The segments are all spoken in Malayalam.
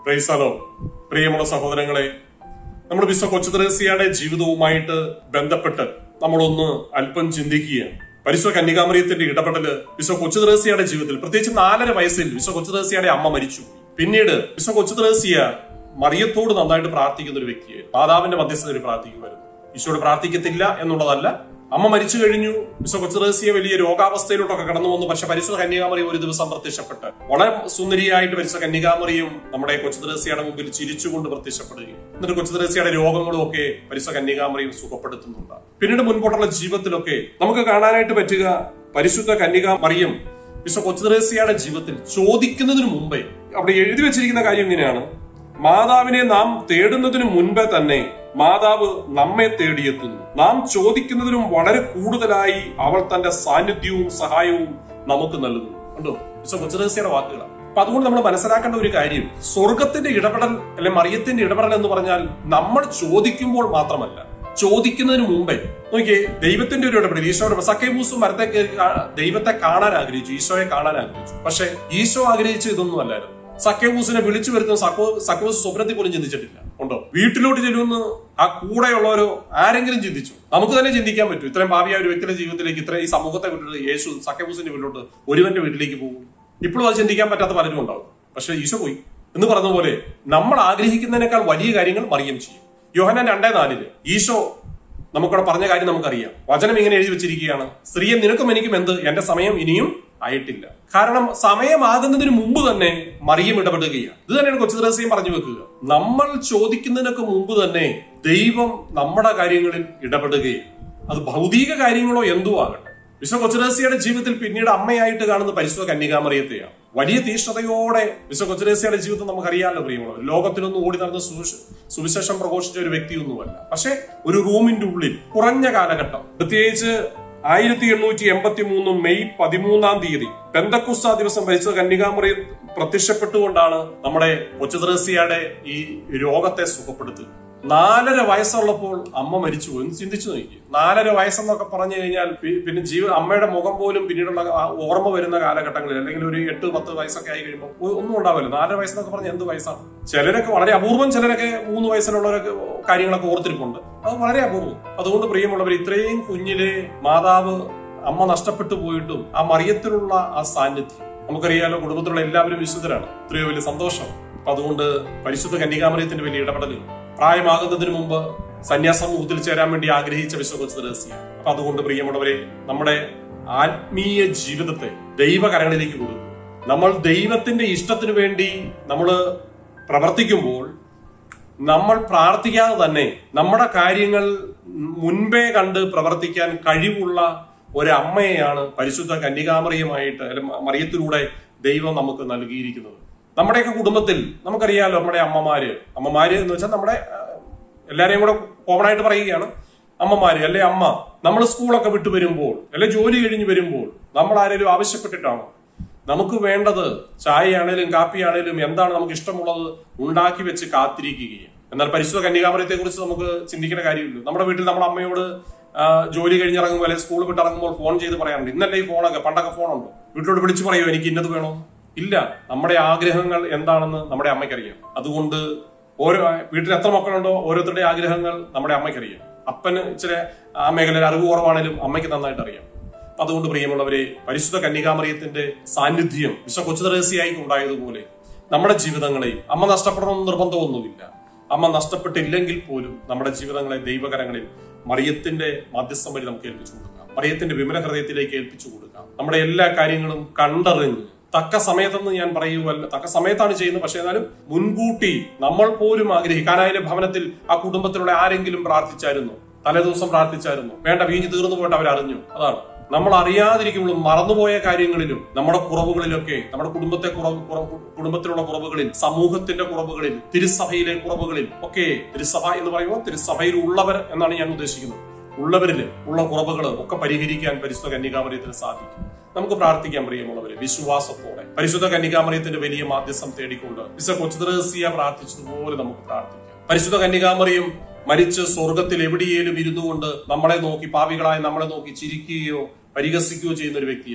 പ്രൈസലോ പ്രിയമുള്ള സഹോദരങ്ങളെ നമ്മൾ വിശ്വ കൊച്ചുത്രേസ്യയുടെ ജീവിതവുമായിട്ട് ബന്ധപ്പെട്ട് നമ്മളൊന്ന് അല്പം ചിന്തിക്കുകയാണ് പരിശുദ്ധ കന്യകാമറിയത്തിന്റെ ഇടപെടല് വിശ്വ കൊച്ചുത്രേസ്യയുടെ ജീവിതത്തിൽ പ്രത്യേകിച്ച് നാലര വയസ്സിൽ വിശ്വ കൊച്ചുത്രേസ്യയുടെ അമ്മ മരിച്ചു പിന്നീട് വിശ്വ കൊച്ചുത്രേസ്യ മറിയത്തോട് നന്നായിട്ട് പ്രാർത്ഥിക്കുന്ന ഒരു വ്യക്തിയെ മാതാവിന്റെ മധ്യസ്ഥതയിൽ പ്രാർത്ഥിക്കുമായിരുന്നു ഈശോട് പ്രാർത്ഥിക്കത്തില്ല എന്നുള്ളതല്ല അമ്മ മരിച്ചു കഴിഞ്ഞു വിശ്വ കൊച്ചുറേസ്യ വലിയ രോഗാവസ്ഥയിലോട്ടൊക്കെ കടന്നു വന്നു പക്ഷെ പരിശുദ്ധ കന്യകാമറിയും ഒരു ദിവസം പ്രത്യക്ഷപ്പെട്ട് വളരെ സുന്ദരിയായിട്ട് പരിശുദ്ധ കന്യകാമറിയും നമ്മുടെ കൊച്ചുദ്രേസ്യയുടെ മുമ്പിൽ ചിരിച്ചുകൊണ്ട് പ്രത്യക്ഷപ്പെടുകയും എന്നിട്ട് കൊച്ചുദ്രേസ്യയുടെ രോഗങ്ങളും ഒക്കെ പരിശുദ്ധ കന്യകാമറിയും സുഖപ്പെടുത്തുന്നുണ്ട് പിന്നീട് മുൻപോട്ടുള്ള ജീവിതത്തിലൊക്കെ നമുക്ക് കാണാനായിട്ട് പറ്റുക പരിശുദ്ധ കന്യകാമറിയും വിശ്വ കൊച്ചുദ്രേസ്യയുടെ ജീവിതത്തിൽ ചോദിക്കുന്നതിന് മുമ്പേ അവിടെ എഴുതി വെച്ചിരിക്കുന്ന കാര്യം ഇങ്ങനെയാണ് മാതാവിനെ നാം തേടുന്നതിനു മുൻപേ തന്നെ മാതാവ് നമ്മെ തേടിയെത്തുന്നു നാം ചോദിക്കുന്നതിനും വളരെ കൂടുതലായി അവൾ തന്റെ സാന്നിധ്യവും സഹായവും നമുക്ക് നൽകുന്നു കണ്ടോ മിസ്റ്റർ കൊച്ചുരഹസ്യയുടെ വാക്കുകളാണ് അപ്പൊ അതുകൊണ്ട് നമ്മൾ മനസ്സിലാക്കേണ്ട ഒരു കാര്യം സ്വർഗത്തിന്റെ ഇടപെടൽ അല്ലെ മറിയത്തിന്റെ ഇടപെടൽ എന്ന് പറഞ്ഞാൽ നമ്മൾ ചോദിക്കുമ്പോൾ മാത്രമല്ല ചോദിക്കുന്നതിന് മുമ്പേ നോക്കിയേ ദൈവത്തിന്റെ ഒരു ഇടപെടൽ ഈശോയുടെ സക്കേബൂസും മരത്തെ കയറി കാ- ദൈവത്തെ കാണാൻ ആഗ്രഹിച്ചു ഈശോയെ കാണാൻ ആഗ്രഹിച്ചു പക്ഷെ ഈശോ ആഗ്രഹിച്ച ഇതൊന്നും അല്ലായിരുന്നു സക്കേബൂസിനെ വിളിച്ചു വരുത്തുന്ന സക്കോ സക്കേബൂസ് സ്വപ്നത്തിൽ പോലും ചിന്തിച്ചിട്ടില്ല ഉണ്ടോ വീട്ടിലോട്ട് ചെല്ലുമെന്ന് ആ കൂടെയുള്ളവരോ ആരെങ്കിലും ചിന്തിച്ചു നമുക്ക് തന്നെ ചിന്തിക്കാൻ പറ്റും ഇത്രയും ഭാവിയായ ഒരു വ്യക്തിയുടെ ജീവിതത്തിലേക്ക് ഇത്രയും ഈ സമൂഹത്തെ വിട്ടിട്ട് യേശു സക്കേബൂസിന്റെ വീട്ടിലോട്ട് ഒരുവന്റെ വീട്ടിലേക്ക് പോകും ഇപ്പോഴും അത് ചിന്തിക്കാൻ പറ്റാത്ത പലരും ഉണ്ടാവും പക്ഷെ ഈശോ പോയി എന്ന് പറഞ്ഞ പോലെ നമ്മൾ ആഗ്രഹിക്കുന്നതിനേക്കാൾ വലിയ കാര്യങ്ങൾ മറിയം ചെയ്യും യോഹനാൻ രണ്ടേ നാലില് ഈശോ നമുക്കവിടെ പറഞ്ഞ കാര്യം നമുക്കറിയാം വചനം ഇങ്ങനെ എഴുതി വെച്ചിരിക്കുകയാണ് സ്ത്രീയെ നിനക്കും എനിക്കും എന്ത് എന്റെ സമയം ഇനിയും ആയിട്ടില്ല കാരണം സമയമാകുന്നതിന് മുമ്പ് തന്നെ മറിയം ഇടപെടുകയാണ് ഇത് തന്നെയാണ് കൊച്ചു രഹസ്യം പറഞ്ഞു വെക്കുക നമ്മൾ ചോദിക്കുന്നതിനൊക്കെ മുമ്പ് തന്നെ ദൈവം നമ്മുടെ കാര്യങ്ങളിൽ ഇടപെടുകയും അത് ഭൗതിക കാര്യങ്ങളോ എന്തോ ആകട്ടെ വിശ്വ കൊച്ചുരഹസ്യയുടെ ജീവിതത്തിൽ പിന്നീട് അമ്മയായിട്ട് കാണുന്ന പരിശുദ്ധ കന്യകാമറിയത്തെയാണ് വലിയ തീഷ്ണതയോടെ വിശ്വ കൊച്ചുരഹസ്യയുടെ ജീവിതം നമുക്കറിയാമല്ലോ പ്രിയമുള്ളവർ ലോകത്തിലൊന്നും ഓടി നടന്ന് സുവിശ- സുവിശേഷം പ്രഘോഷിച്ച ഒരു വ്യക്തിയൊന്നുമല്ല പക്ഷെ ഒരു റൂമിന്റെ ഉള്ളിൽ കുറഞ്ഞ കാലഘട്ടം പ്രത്യേകിച്ച് ആയിരത്തി എണ്ണൂറ്റി എൺപത്തി മൂന്ന് മെയ് പതിമൂന്നാം തീയതി പെന്തക്കുസ്ത ദിവസം പരിശുദ്ധ കന്യകാമറി പ്രത്യക്ഷപ്പെട്ടുകൊണ്ടാണ് നമ്മുടെ കൊച്ചുദ്രസ്യയുടെ ഈ രോഗത്തെ സുഖപ്പെടുത്തുക നാലര വയസ്സുള്ളപ്പോൾ അമ്മ മരിച്ചു പോയി. ഒന്ന് ചിന്തിച്ചു നോക്കി നാലര വയസ്സെന്നൊക്കെ പറഞ്ഞു കഴിഞ്ഞാൽ പി- പിന്നെ ജീവ അമ്മയുടെ മുഖം പോലും പിന്നീടുള്ള ആ ഓർമ്മ വരുന്ന കാലഘട്ടങ്ങളിൽ അല്ലെങ്കിൽ ഒരു എട്ട് പത്ത് വയസ്സൊക്കെ ആയി കഴിയുമ്പോൾ ഒ- ഒന്നും ഉണ്ടാവില്ല നാലര വയസ്സെന്നൊക്കെ പറഞ്ഞാൽ എന്ത് വയസ്സാണ് ചിലരൊക്കെ വളരെ അപൂർവം ചിലരൊക്കെ മൂന്ന് വയസ്സിലുള്ളവരൊക്കെ കാര്യങ്ങളൊക്കെ ഓർത്തിരിപ്പുണ്ട് അത് വളരെ അപൂർവം അതുകൊണ്ട് പ്രിയമുള്ളവർ ഇത്രയും കുഞ്ഞിലെ മാതാവ് അമ്മ നഷ്ടപ്പെട്ടു പോയിട്ടും ആ മറിയത്തിലുള്ള ആ സാന്നിധ്യം നമുക്കറിയാലോ കുടുംബത്തിലുള്ള എല്ലാവരും വിശുദ്ധരാണ് എത്രയോ വലിയ സന്തോഷം അപ്പൊ അതുകൊണ്ട് പരിശുദ്ധ കന്യകാമറിയത്തിന്റെ വലിയ ഇടപെടലുകൾ പ്രായമാകുന്നതിന് മുമ്പ് സന്യാസമൂഹത്തിൽ ചേരാൻ വേണ്ടി ആഗ്രഹിച്ച വിശ്വകൊച്ച രഹസ്യം അപ്പൊ അതുകൊണ്ട് പ്രിയമുള്ളവരെ നമ്മുടെ ആത്മീയ ജീവിതത്തെ ദൈവകരങ്ങളിലേക്ക് കൊടുക്കും നമ്മൾ ദൈവത്തിന്റെ ഇഷ്ടത്തിനു വേണ്ടി നമ്മൾ പ്രവർത്തിക്കുമ്പോൾ നമ്മൾ പ്രാർത്ഥിക്കാതെ തന്നെ നമ്മുടെ കാര്യങ്ങൾ മുൻപേ കണ്ട് പ്രവർത്തിക്കാൻ കഴിവുള്ള ഒരമ്മയെയാണ് പരിശുദ്ധ കന്യകാമറിയമായിട്ട് അല്ലെ മറിയത്തിലൂടെ ദൈവം നമുക്ക് നൽകിയിരിക്കുന്നത് നമ്മുടെയൊക്കെ കുടുംബത്തിൽ നമുക്കറിയാലോ നമ്മുടെ അമ്മമാര് അമ്മമാര് എന്ന് വെച്ചാൽ നമ്മുടെ ആ, എല്ലാരെയും കൂടെ കോമൺ ആയിട്ട് പറയുകയാണ് അമ്മമാര് അല്ലെ അമ്മ നമ്മൾ സ്കൂളൊക്കെ വിട്ടു വരുമ്പോൾ അല്ലെ ജോലി കഴിഞ്ഞ് വരുമ്പോൾ നമ്മൾ ആരെങ്കിലും ആവശ്യപ്പെട്ടിട്ടാണോ നമുക്ക് വേണ്ടത് ചായയാണേലും കാപ്പിയാണേലും എന്താണ് നമുക്ക് ഇഷ്ടമുള്ളത് ഉണ്ടാക്കി വെച്ച് കാത്തിരിക്കുകയും എന്നാൽ പരിശുദ്ധ കന്യകാമരത്തെ കുറിച്ച് നമുക്ക് ചിന്തിക്കേണ്ട കാര്യമില്ല നമ്മുടെ വീട്ടിൽ നമ്മുടെ അമ്മയോട് ആ, ജോലി കഴിഞ്ഞിറങ്ങുമ്പോൾ അല്ലെങ്കിൽ സ്കൂൾ വിട്ടിറങ്ങുമ്പോൾ ഫോൺ ചെയ്ത് പറയാറുണ്ട് ഇന്നല്ലേ ഈ ഫോണൊക്കെ പണ്ടൊക്കെ ഫോണുണ്ട് വീട്ടിലോട്ട് വിളിച്ചു പറയുമോ എനിക്ക് ഇന്നത് വേണോ ഇല്ല നമ്മുടെ ആഗ്രഹങ്ങൾ എന്താണെന്ന് നമ്മുടെ അമ്മയ്ക്കറിയാം അതുകൊണ്ട് ഓരോ വീട്ടിൽ എത്ര മക്കളുണ്ടോ ഓരോരുത്തരുടെ ആഗ്രഹങ്ങൾ നമ്മുടെ അമ്മയ്ക്കറിയാം അപ്പന് ഇച്ചിരി ആ മേഖലയിൽ അറിവ് കുറവാണേലും അമ്മയ്ക്ക് നന്നായിട്ട് അറിയാം അതുകൊണ്ട് പ്രിയമുള്ളവരെ പരിശുദ്ധ കന്യകാമറിയത്തിന്റെ സാന്നിധ്യം വിശ്വ കൊച്ചുതരസിയായി ഉണ്ടായതുപോലെ നമ്മുടെ ജീവിതങ്ങളെയും അമ്മ നഷ്ടപ്പെടണമെന്ന് നിർബന്ധമൊന്നുമില്ല അമ്മ നഷ്ടപ്പെട്ടില്ലെങ്കിൽ പോലും നമ്മുടെ ജീവിതങ്ങളെ ദൈവകരങ്ങളിൽ മറിയത്തിന്റെ മധ്യസ്ഥം വഴി നമുക്ക് ഏൽപ്പിച്ചു കൊടുക്കാം മറിയത്തിന്റെ വിമല ഹൃദയത്തിലേക്ക് ഏൽപ്പിച്ചു കൊടുക്കാം നമ്മുടെ എല്ലാ കാര്യങ്ങളും കണ്ടറിഞ്ഞ് തക്ക സമയത്തെന്ന് ഞാൻ പറയുവല്ല തക്ക സമയത്താണ് ചെയ്യുന്നത് പക്ഷെ എന്നാലും മുൻകൂട്ടി നമ്മൾ പോലും ആഗ്രഹിക്കാനായാലും ഭവനത്തിൽ ആ കുടുംബത്തിലുള്ള ആരെങ്കിലും പ്രാർത്ഥിച്ചായിരുന്നു തലേദിവസം പ്രാർത്ഥിച്ചായിരുന്നു വേണ്ട വീഞ്ഞ് തീർന്നു പോയിട്ട് അവരറിഞ്ഞു അതാണ് നമ്മൾ അറിയാതിരിക്കുമ്പോഴും മറന്നുപോയ കാര്യങ്ങളിലും നമ്മുടെ കുറവുകളിലൊക്കെ നമ്മുടെ കുടുംബത്തെ കുറവ് കുറവ് കുടുംബത്തിലുള്ള കുറവുകളിൽ സമൂഹത്തിന്റെ കുറവുകളിൽ തിരുസഭയിലെ കുറവുകളിൽ ഒക്കെ തിരുസഭ എന്ന് പറയുമ്പോൾ തിരുസഭയിൽ ഉള്ളവർ എന്നാണ് ഞാൻ ഉദ്ദേശിക്കുന്നത് ഉള്ളവരിൽ ഉള്ള കുറവുകൾ ഒക്കെ പരിഹരിക്കാൻ പരിശുദ്ധ കന്യകാമറിയത്തിന് സാധിക്കും നമുക്ക് പ്രാർത്ഥിക്കാൻ പ്രിയമുള്ളവരെ വിശ്വാസത്തോടെ പരിശുദ്ധ കന്യകാമറിയത്തിന്റെ വലിയ മാധ്യസ്ഥം തേടിക്കൊണ്ട് വിശ്വ കൊച്ചുദ്രഹസ്യ പ്രാർത്ഥിച്ചതുപോലെ നമുക്ക് പ്രാർത്ഥിക്കാം പരിശുദ്ധ കന്യകാമറിയും മരിച്ച് സ്വർഗത്തിൽ എവിടെയേലും ഇരുന്നുകൊണ്ട് നമ്മളെ നോക്കി പാപികളായി നമ്മളെ നോക്കി ചിരിക്കുകയോ പരിഹസിക്കുകയോ ചെയ്യുന്ന ഒരു വ്യക്തിയല്ല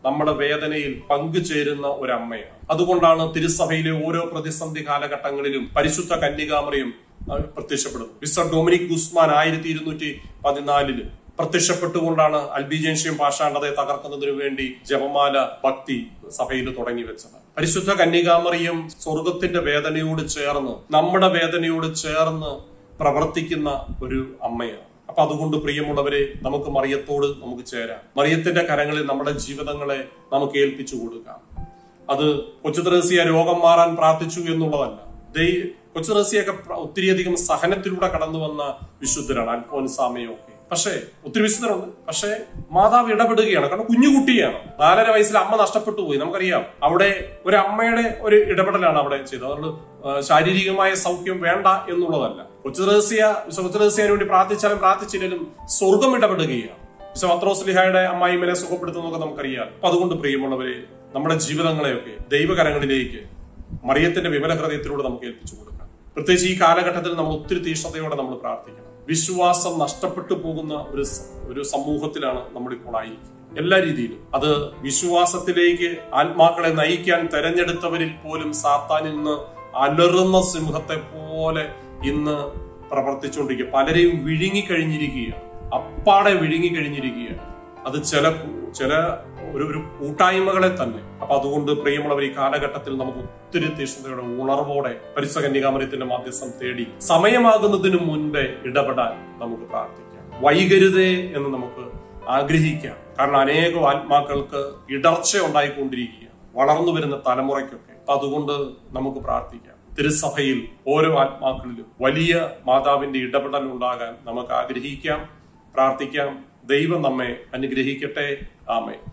നമ്മുടെ വേദനയിൽ പങ്കുചേരുന്ന ഒരു അമ്മയാണ് അതുകൊണ്ടാണ് തിരുസഭയിലെ ഓരോ പ്രതിസന്ധി കാലഘട്ടങ്ങളിലും പരിശുദ്ധ കന്യകാമറിയും അഹ് പ്രത്യക്ഷപ്പെടുന്നത് മിസ്റ്റർ ഡൊമിനിക് ഗുസ്മാൻ ആയിരത്തി ഇരുന്നൂറ്റി പതിനാലില് പ്രത്യക്ഷപ്പെട്ടുകൊണ്ടാണ് അൽബിജൻഷ്യം പാഷാണ്ഡതയെ തകർക്കുന്നതിനു വേണ്ടി ജപമാല ഭക്തി സഭയിൽ തുടങ്ങി വെച്ചത് പരിശുദ്ധ കന്യകാമറിയും സ്വർഗത്തിന്റെ വേദനയോട് ചേർന്ന് നമ്മുടെ വേദനയോട് ചേർന്ന് പ്രവർത്തിക്കുന്ന ഒരു അമ്മയാണ് അപ്പൊ അതുകൊണ്ട് പ്രിയമുള്ളവരെ നമുക്ക് മറിയത്തോട് നമുക്ക് ചേരാം മറിയത്തിന്റെ കരങ്ങളിൽ നമ്മുടെ ജീവിതങ്ങളെ നമുക്ക് ഏൽപ്പിച്ചു കൊടുക്കാം അത് കൊച്ചുത്രേസ്യ രോഗം മാറാൻ പ്രാർത്ഥിച്ചു എന്നുള്ളതല്ല ദൈ കൊച്ചുത്രേസ്യൊക്കെ ഒത്തിരിയധികം സഹനത്തിലൂടെ കടന്നു വന്ന വിശുദ്ധരാണ് അൽഫോൻസാമയും ഒക്കെ പക്ഷേ ഒത്തിരി വിശുദ്ധരുണ്ട് പക്ഷേ മാതാവ് ഇടപെടുകയാണ് കാരണം കുഞ്ഞുകുട്ടിയാണ് നാലര വയസ്സിൽ അമ്മ നഷ്ടപ്പെട്ടു പോയി നമുക്കറിയാം അവിടെ ഒരു അമ്മയുടെ ഒരു ഇടപെടലാണ് അവിടെ ചെയ്തത് അതുകൊണ്ട് ആ, ശാരീരികമായ സൗഖ്യം വേണ്ട എന്നുള്ളതല്ല കൊച്ചുത്രേസ്യ കൊച്ചുത്രേസ്യന് വേണ്ടി പ്രാർത്ഥിച്ചാലും പ്രാർത്ഥിച്ചില്ലെങ്കിലും സ്വർഗം ഇടപെടുകയാണ് പത്രോസ്ലിഹായുടെ അമ്മായിമനെ സുഖപ്പെടുത്തുന്നതൊക്കെ നമുക്കറിയാം അപ്പൊ അതുകൊണ്ട് പ്രിയമുള്ളവരെ നമ്മുടെ ജീവിതങ്ങളെയൊക്കെ ദൈവകരങ്ങളിലേക്ക് മറിയത്തിന്റെ വിമല ഹൃദയത്തിലൂടെ നമുക്ക് ഏൽപ്പിച്ചു കൊടുക്കാം പ്രത്യേകിച്ച് ഈ കാലഘട്ടത്തിൽ നമ്മൾ ഒത്തിരി തീഷ്ണതയോടെ നമ്മൾ പ്രാർത്ഥിക്കണം വിശ്വാസം നഷ്ടപ്പെട്ടു പോകുന്ന ഒരു സ- ഒരു സമൂഹത്തിലാണ് നമ്മളിപ്പോൾ ആയിരിക്കുന്നത് എല്ലാ രീതിയിലും അത് വിശ്വാസത്തിലേക്ക് ആത്മാക്കളെ നയിക്കാൻ തെരഞ്ഞെടുത്തവരിൽ പോലും സാത്താനിൽ നിന്ന് അലറുന്ന സിംഹത്തെ പോലെ ഇന്ന് പ്രവർത്തിച്ചുകൊണ്ടിരിക്കുക പലരെയും വിഴുങ്ങിക്കഴിഞ്ഞിരിക്കുകയാണ് അപ്പാടെ വിഴുങ്ങിക്കഴിഞ്ഞിരിക്കുകയാണ് അത് ചില ചില ഒരു ഒരു കൂട്ടായ്മകളെ തന്നെ അപ്പൊ അതുകൊണ്ട് പ്രിയമുള്ളവർ ഈ കാലഘട്ടത്തിൽ നമുക്ക് ഒത്തിരി തീഷ്ണതയുടെ ഉണർവോടെ പരിസ കന്യകാമര്യത്തിന്റെ മാധ്യസ്ഥം തേടി സമയമാകുന്നതിന് മുൻപേ ഇടപെടാൻ നമുക്ക് പ്രാർത്ഥിക്കാം വൈകരുതേ എന്ന് നമുക്ക് ആഗ്രഹിക്കാം കാരണം അനേകം ആത്മാക്കൾക്ക് ഇടർച്ച ഉണ്ടായിക്കൊണ്ടിരിക്കുകയാണ് വളർന്നു വരുന്ന തലമുറയ്ക്കൊക്കെ അപ്പൊ അതുകൊണ്ട് നമുക്ക് പ്രാർത്ഥിക്കാം തിരുസഭയിൽ ഓരോ ആത്മാക്കളിലും വലിയ മാതാവിന്റെ ഇടപെടൽ ഉണ്ടാകാൻ നമുക്ക് ആഗ്രഹിക്കാം പ്രാർത്ഥിക്കാം ദൈവം നമ്മെ അനുഗ്രഹിക്കട്ടെ ആമേ